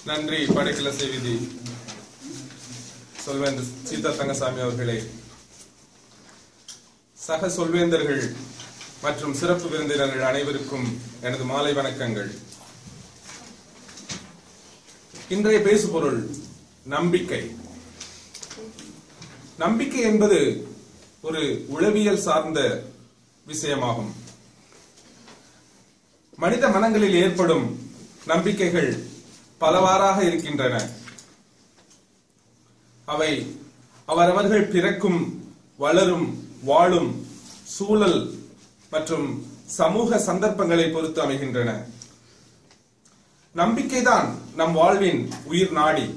நன்றி படைக்கல செய்தி சொல்வேந்தர் சீதா தங்கசாமி அவர்களே சக சொல்வேந்தர்கள் மற்றும் சிறப்பு விருந்தினர்கள் அனைவருக்கும் எனது மாலை வணக்கங்கள் இன்றைய பேசுபொருள் நம்பிக்கை நம்பிக்கை என்பது ஒரு உளவியல் சார்ந்த விஷயமாகும் மனித மனங்களில் ஏற்படும் நம்பிக்கைகள் பலவாறாக இருக்கின்றன அவை அவரவர்கள் பிறக்கும் வளரும் வாழும் சூழல் மற்றும் சமூக சந்தர்ப்பங்களை பொறுத்து அமைகின்றன நம்பிக்கைதான் நம் வாழ்வின் உயிர் நாடி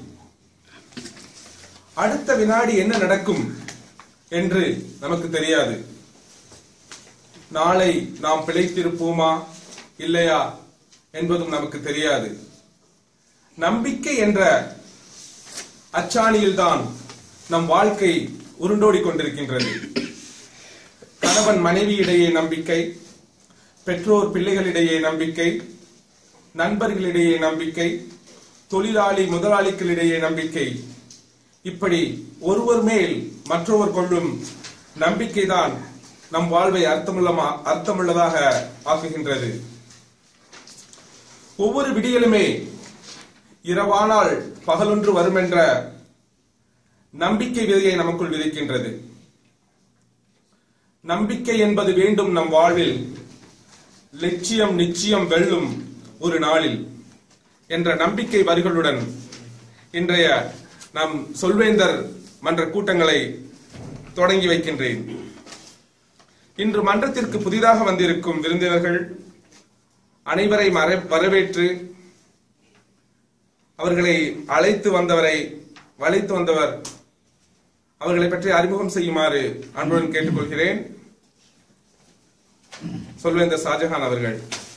அடுத்த வினாடி என்ன நடக்கும் என்று நமக்கு தெரியாது நாளை நாம் பிழைத்திருப்போமா இல்லையா என்பதும் நமக்கு தெரியாது நம்பிக்கை என்ற அச்சாணியில்தான் நம் வாழ்க்கை உருண்டோடி கொண்டிருக்கின்றது கணவன் மனைவியிடையே நம்பிக்கை பெற்றோர் பிள்ளைகளிடையே நம்பிக்கை நண்பர்களிடையே நம்பிக்கை தொழிலாளி முதலாளிகளிடையே நம்பிக்கை இப்படி ஒருவர் மேல் மற்றொருவர் கொள்ளும் நம்பிக்கைதான் நம் வாழ்வை அர்த்தமுள்ள அர்த்தமுள்ளதாக ஆக்குகின்றது ஒவ்வொரு விடியலுமே இரவானால் பகலொன்று வரும் என்ற நம்பிக்கை விதையை நமக்குள் விதைக்கின்றது நம்பிக்கை என்பது வேண்டும் நம் வாழ்வில் லட்சியம் நிச்சயம் வெல்லும் ஒரு நாளில் என்ற நம்பிக்கை வரிகளுடன் இன்றைய நம் சொல்வேந்தர் மன்ற கூட்டங்களை தொடங்கி வைக்கின்றேன் இன்று மன்றத்திற்கு புதிதாக வந்திருக்கும் விருந்தினர்கள் அனைவரை மற- வரவேற்று அவர்களை அழைத்து வந்தவரை வளைத்து வந்தவர் அவர்களை பற்றி அறிமுகம் செய்யுமாறு அன்புடன் கேட்டுக்கொள்கிறேன் சொல்வேந்தர் ஷாஜஹான் அவர்கள்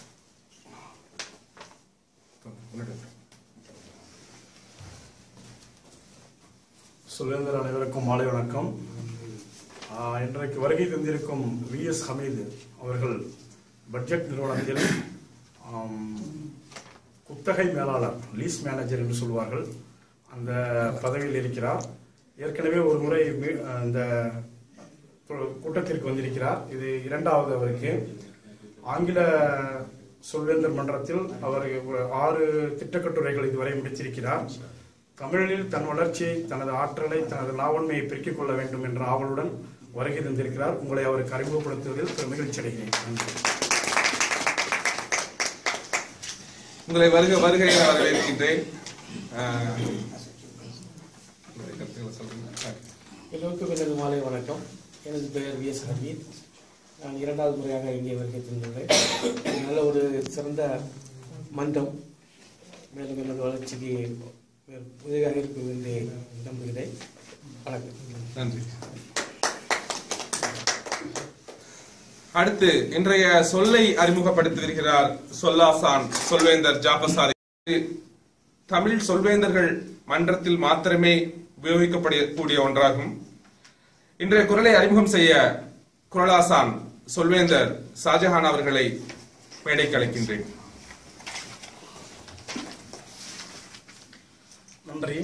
சுரேந்தர் அனைவருக்கும் மாலை வணக்கம் ஆஹ், இன்றைக்கு வருகை தந்திருக்கும் வி எஸ் ஹமீது அவர்கள் பட்ஜெட் நிறுவனத்தில் ஆம், குத்தகை மேலாளர் லீஸ் மேனேஜர் என்று சொல்வார்கள் அந்த பதவியில் இருக்கிறார் ஏற்கனவே ஒரு முறை மீ- இந்த கூ- கூட்டத்திற்கு வந்திருக்கிறார் இது இரண்டாவது அவருக்கு ஆங்கில சொல்வேந்தர் மன்றத்தில் அவர் ஆறு திட்டக்கட்டுரைகள் இதுவரை முடித்திருக்கிறார் தமிழில் தன் வளர்ச்சியை தனது ஆற்றலை தனது லாவண்மையை பெருக்கிக் கொள்ள வேண்டும் என்ற ஆவலுடன் வருகை தந்திருக்கிறார் உங்களை அவருக்கு அறிமுகப்படுத்துவதில் பெரும் மகிழ்ச்சி அடைகிறேன் நன்றி உங்களை வருக வருகை என வரவேற்கின்றேன் ஆஹ், உங்களுடைய கருத்துக்களை சொல்லுங்க எல்லோருக்கும் எனது மாலை வணக்கம் எனது பெயர் வி எஸ் ஹமீத் நான் இரண்டாவது முறையாக இங்கே வருகை தந்துள்ளேன் இது நல்ல ஒரு சிறந்த மன்றம் மேலும் எனது வளர்ச்சிக்கு மேலும் உதவியாக இருக்கும் என்று நம்புகிறேன் வணக்கம் நன்றி அடுத்து இன்றைய சொல்லை அறிமுகப்படுத்துகிறார் சொல்லாசான் சொல்வேந்தர் ஜாபசாரி இது தமிழ் சொல்வேந்தர்கள் மன்றத்தில் மாத்திரமே உபயோகிக்கப்படக்கூடிய ஒன்றாகும் இன்றைய குரலை அறிமுகம் செய்ய குரலாசான் சொல்வேந்தர் ஷாஜஹான் அவர்களை மேடைக்கு அழைக்கின்றேன் நன்றி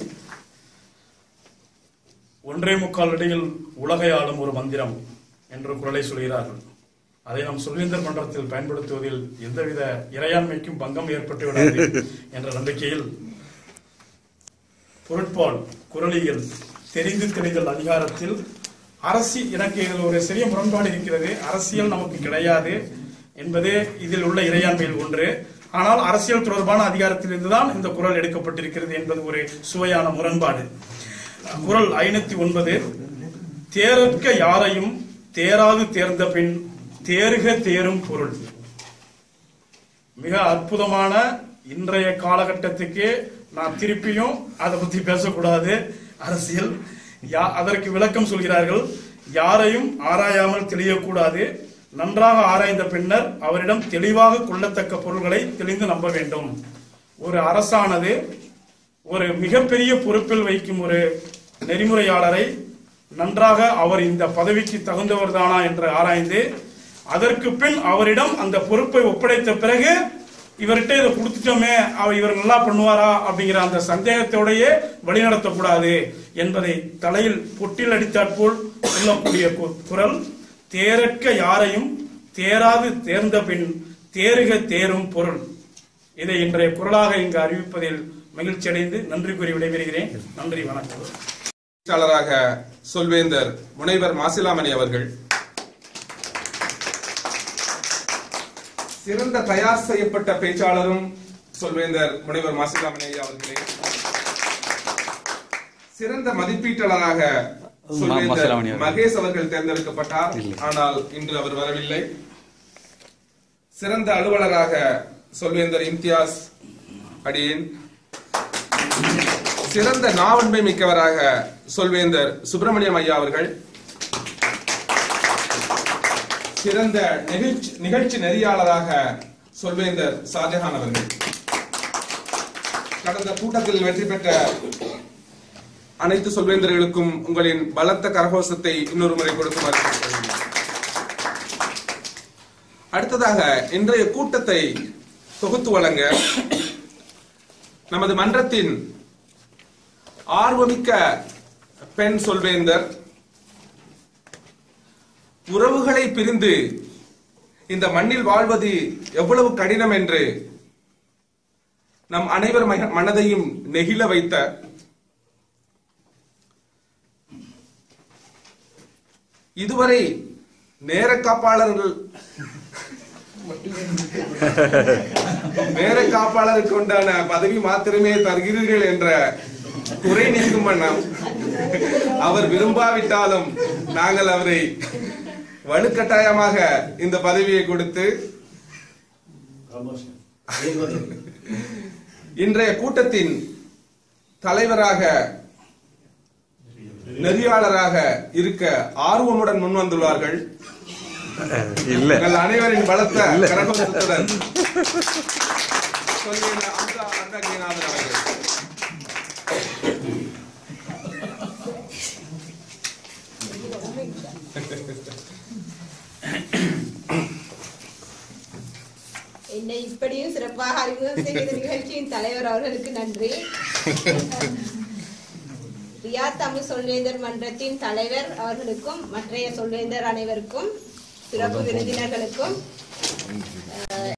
ஒன்றே முக்கால் இடையில் உலகை ஆளும் ஒரு மந்திரம் என்று குரலை சொல்கிறார்கள் அதை நம் சொல்வேந்தர் மன்றத்தில் பயன்படுத்துவதில் எந்தவித இறையாண்மைக்கும் பங்கம் ஏற்பட்டு விடாது என்ற நம்பிக்கையில் பொருட்பால் குரலியல் தெரிந்து தெரிதல் அதிகாரத்தில் அரசி எனக்கு இதில் ஒரு சிறிய முரண்பாடு இருக்கிறது அரசியல் நமக்கு கிடையாது என்பதே இதில் உள்ள இறையாண்மையில் ஒன்று ஆனால் அரசியல் தொடர்பான அதிகாரத்திலிருந்து தான் இந்த குரல் எடுக்கப்பட்டிருக்கிறது என்பது ஒரு சுவையான முரண்பாடு குரல் ஐநூத்தி ஒன்பது தேரற்க யாரையும் தேராது தேர்ந்த பின் தேறுக தேரும் பொருள் மிக அற்புதமான இன்றைய காலகட்டத்துக்கு நான் திருப்பியும் அதை பத்தி பேசக்கூடாது அரசியல் யா- அதற்கு விளக்கம் சொல்கிறார்கள் யாரையும் ஆராயாமல் தெளியக்கூடாது நன்றாக ஆராய்ந்த பின்னர் அவரிடம் தெளிவாக கொள்ளத்தக்க பொருள்களை தெளிந்து நம்ப வேண்டும் ஒரு அரசானது ஒரு மிகப்பெரிய பொறுப்பில் வைக்கும் ஒரு நெறிமுறையாளரை நன்றாக அவர் இந்த பதவிக்கு தகுந்தவர் தானா என்று ஆராய்ந்து அதற்கு பின் அவரிடம் அந்த பொறுப்பை ஒப்படைத்த பிறகு இவர்கிட்ட இதை கொடுத்துட்டோமே அவர் இவர் நல்லா பண்ணுவாரா அப்படிங்கிற அந்த சந்தேகத்தோடையே வழிநடத்தக்கூடாது என்பதை தலையில் பொட்டில் அடித்தாற் போல் சொல்லக்கூடிய கு- குரல் தேரற்க யாரையும் தேராது தேர்ந்த பின் தேறுக தேரும் பொருள் இதை இன்றைய குரலாக இங்கு அறிவிப்பதில் மகிழ்ச்சி அடைந்து நன்றி கூறி விடைபெறுகிறேன் நன்றி வணக்கம் பேச்சாளராக சொல்வேந்தர் முனைவர் மாசிலாமணி அவர்கள் சிறந்த தயார் செய்யப்பட்ட பேச்சாளரும் சொல்வேந்தர் முனைவர் மாசிலாமணி ஐயா அவர்களே சிறந்த மதிப்பீட்டாளராக சொல்வேந்தர் மாசிலாமணி அவர்கள். மகேஷ் அவர்கள் தேர்ந்தெடுக்கப்பட்டார் ஆனால் இன்று அவர் வரவில்லை சிறந்த அலுவலராக சொல்வேந்தர் இம்தியாஸ் அடியேன் சிறந்த நாவன்மை மிக்கவராக சொல்வேந்தர் சுப்பிரமணியம் ஐயா அவர்கள் சிறந்த நிகழ்ச்சி நிகழ்ச்சி நெறியாளராக சொல்வேந்தர் ஷாஜஹான் அவர்கள் கடந்த கூட்டத்தில் வெற்றி பெற்ற அனைத்து சொல்வேந்தர்களுக்கும் உங்களின் பலத்த கரகோஷத்தை இன்னொரு முறை கொடுக்குமாறு கேட்டுக்கொள்கிறேன். அடுத்ததாக இன்றைய கூட்டத்தை தொகுத்து வழங்க நமது மன்றத்தின் ஆர்வமிக்க பெண் சொல்வேந்தர் உறவுகளை பிரிந்து இந்த மண்ணில் வாழ்வது எவ்வளவு கடினம் என்று நம் அனைவர் மக- மனதையும் நெகிழ வைத்த இதுவரை நேர காப்பாளர்கள் நேர காப்பாளருக்கு உண்டான பதவி மாத்திரமே தருகிறீர்கள் என்ற குறை நீக்கும் வண்ணம் அவர் விரும்பாவிட்டாலும் நாங்கள் அவரை வலுக்கட்டாயமாக இந்த பதவியை கொடுத்து இன்றைய கூட்டத்தின் தலைவராக நெறியாளராக இருக்க ஆர்வமுடன் முன்வந்துள்ளார்கள் இல்ல உங்கள் அனைவரின் பலத்த கரகோஷத்துடன் சொல்லிய அம்சா அந்தகிநாதன் அவர்கள் என்னை இப்படியும் சிறப்பாக அறிமுகம் செய்த நிகழ்ச்சியின் தலைவர் அவர்களுக்கு நன்றி ரியா தமிழ் சொல்வேந்தர் மன்றத்தின் தலைவர் அவர்களுக்கும் மற்றைய சொல்வேந்தர் அனைவருக்கும் சிறப்பு விருந்தினர்களுக்கும்